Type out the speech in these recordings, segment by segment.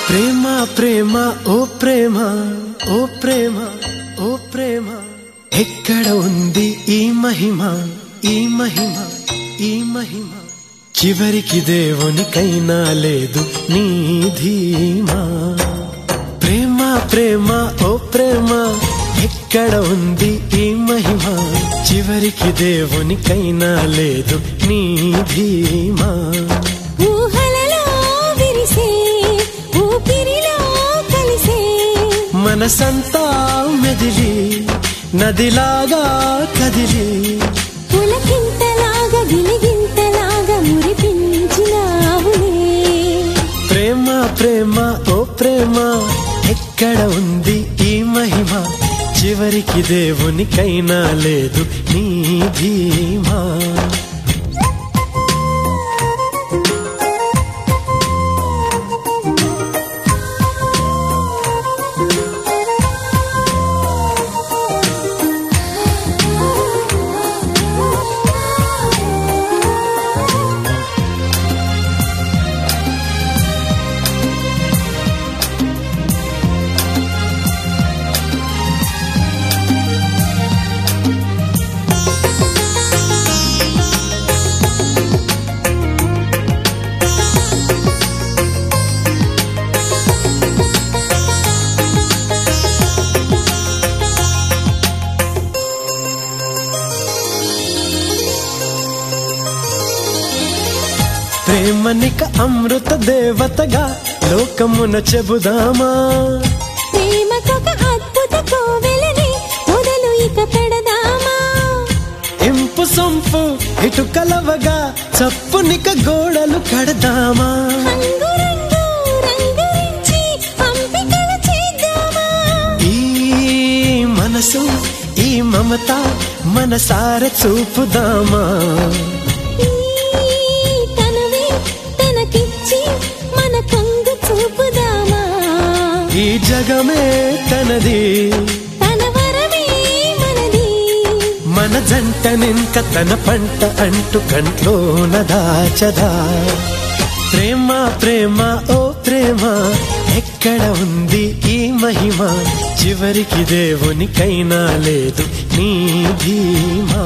ప్రేమ ప్రేమ ఓ ప్రేమ ఓ ప్రేమ ఓ ప్రేమ ఎక్కడ ఉంది ఈ మహిమ ఈ మహిమ ఈ మహిమ చివరికి దేవునికైనా లేదు నీ ధీమా ప్రేమ ప్రేమ ఓ ప్రేమ ఎక్కడ ఉంది ఈ మహిమ చివరికి దేవునికైనా లేదు నీ ధీమా ఊహలలో విరిసే ఊపిరిలో కలిసే మనసంతా మెదిలి నదిలాగా కదిలి పులకింతలాగా గిలిగింతలాగా మురిపించినావులే ప్రేమ ప్రేమ ఓ ప్రేమ ఎక్కడ ఉంది ఈ మహిమ చివరికి దేవునికైనా లేదు నీ ధీమా ప్రేమనిక అమృత దేవతగా లోకమున చెబుదామా ప్రేమకొక అద్భుత కోవెలని మొదలు ఇక పెడదామా ఇంపు సొంపు ఇటు కలవగా చప్పునిక గోడలు కడదామా రంగురంగు రంగురించి పంపికలు చేద్దామా ఈ మనసు ఈ మమత మనసార చూపుదామా ఈ తనువే తనకిచ్చి మన కొంగు చూపుదామా ఈ జగమే తనది తన వరమే మనది మన జంట నింక తన పంట అంటు కంట్లోన దాచదా ప్రేమ ప్రేమ ఓ ప్రేమ ఎక్కడ ఉంది ఈ మహిమ చివరికి దేవునికైనా లేదు నీ ధీమా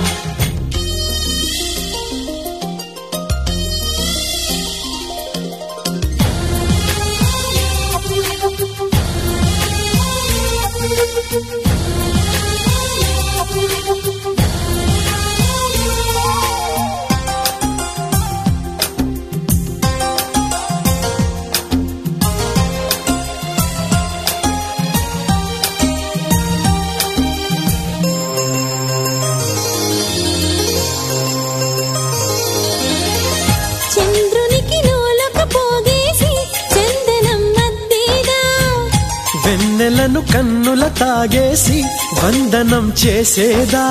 చంద్రునికి నూలొక పోగేసి చందనం మద్దేదా వెన్నెలను కన్నుల తాగేసి వందనం చేసేదా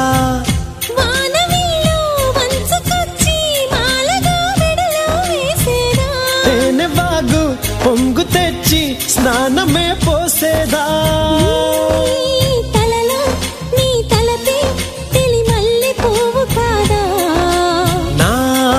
వానవిల్లు వంచుకొచ్చి మాలగా మెడలో వేసేదా తేనె బాగు పొంగు తెచ్చి స్నానమే పోసేదా నీ తలలో నీ తలపే తెలి మల్లె పువ్వు కాదా నా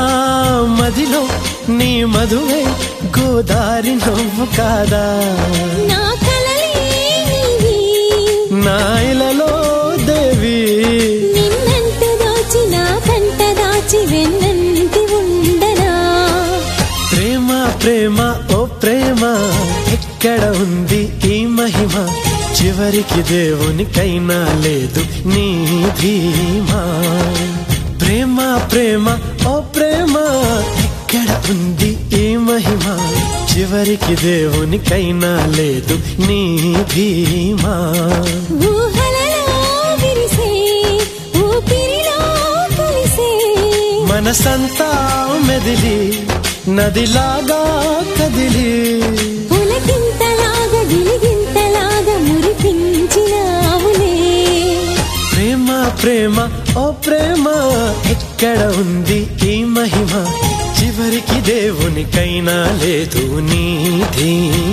మదిలో నీ మధువే గోదారి నవ్వు కాదా నా కలలే నీవి నా ఇలలో దేవి నిన్నంట దాచి నా కంట దాచి వెన్నంటి ఉండనా ప్రేమ ప్రేమ ఓ ప్రేమ ఎక్కడ ఉంది ఈ మహిమ చివరికి దేవునికైనా లేదు నీ ధీమా ప్రేమ ప్రేమ ఓ ప్రేమ ఎక్కడ ఉంది ఈ మహిమ చివరికి దేవునికైనా లేదు నీ ధీమా ఊహలలో విరిసే ఊపిరిలో కలిసే మనసంతా మెదిలి నదిలాగా కదిలి పులకింతలాగా గిలిగింతలాగా మురిపించినావులే ప్రేమ ప్రేమ ఓ ప్రేమ ఎక్కడ ఉంది ఈ మహిమ చివరికి దేవునికైనా లేదు నీ ధీమా